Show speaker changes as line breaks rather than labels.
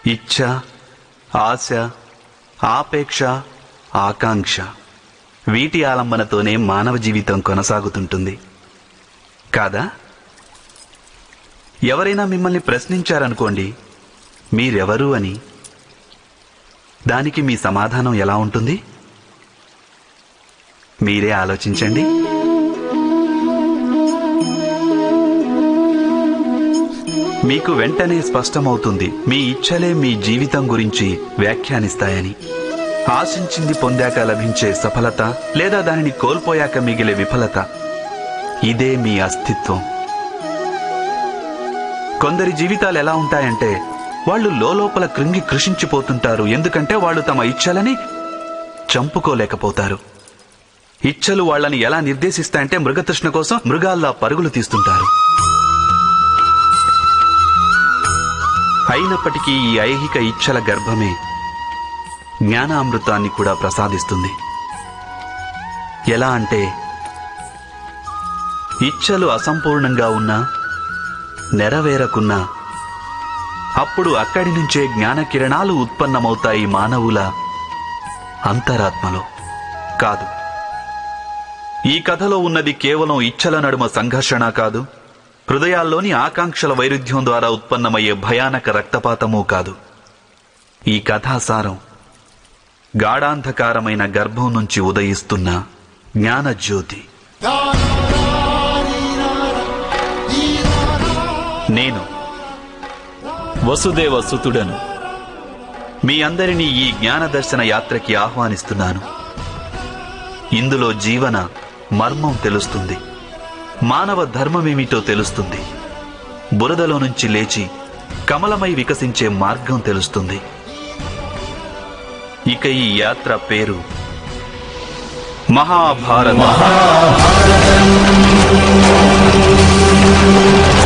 ఇచ్ఛ ఆశ ఆపేక్ష ఆకాంక్ష వీటి ఆలంబనతోనే మానవ జీవితం కొనసాగుతుంటుంది కాదా ఎవరైనా మిమ్మల్ని ప్రశ్నించారనుకోండి మీరెవరు అని దానికి మీ సమాధానం ఎలా ఉంటుంది మీరే ఆలోచించండి మీకు వెంటనే స్పష్టమవుతుంది మీ ఇచ్చలే మీ జీవితం గురించి వ్యాఖ్యానిస్తాయని ఆశించింది పొందాక లభించే సఫలత లేదా దానిని కోల్పోయాక మిగిలే విఫలత ఇదే మీ అస్తిత్వం కొందరి జీవితాలు ఎలా ఉంటాయంటే వాళ్ళు లోపల కృంగి కృషించిపోతుంటారు ఎందుకంటే వాళ్ళు తమ ఇచ్చలని చంపుకోలేకపోతారు ఇచ్చలు వాళ్ళని ఎలా నిర్దేశిస్తాయంటే మృగతృష్ణ కోసం మృగాల్లా పరుగులు తీస్తుంటారు అయినప్పటికీ ఈ ఐహిక ఇచ్చల గర్భమే జ్ఞానామృతాన్ని కూడా ప్రసాదిస్తుంది ఎలా అంటే ఇచ్చలు అసంపూర్ణంగా ఉన్నా నెరవేరకున్నా అప్పుడు అక్కడి నుంచే జ్ఞాన కిరణాలు ఉత్పన్నమవుతాయి మానవుల అంతరాత్మలో కాదు ఈ కథలో ఉన్నది కేవలం ఇచ్చల నడుమ సంఘర్షణ కాదు హృదయాల్లోని ఆకాంక్షల వైరుధ్యం ద్వారా ఉత్పన్నమయ్యే భయానక రక్తపాతమూ కాదు ఈ కథాసారం గాఢాంధకారమైన గర్భం నుంచి ఉదయిస్తున్న జ్ఞానజ్యోతి నేను వసుదేవ సుతుడను మీ అందరినీ ఈ జ్ఞాన దర్శన యాత్రకి ఆహ్వానిస్తున్నాను ఇందులో జీవన మర్మం తెలుస్తుంది మానవ ధర్మమేమిటో తెలుస్తుంది బురదలో నుంచి లేచి కమలమై వికసించే మార్గం తెలుస్తుంది ఇక ఈ యాత్ర పేరు మహాభారత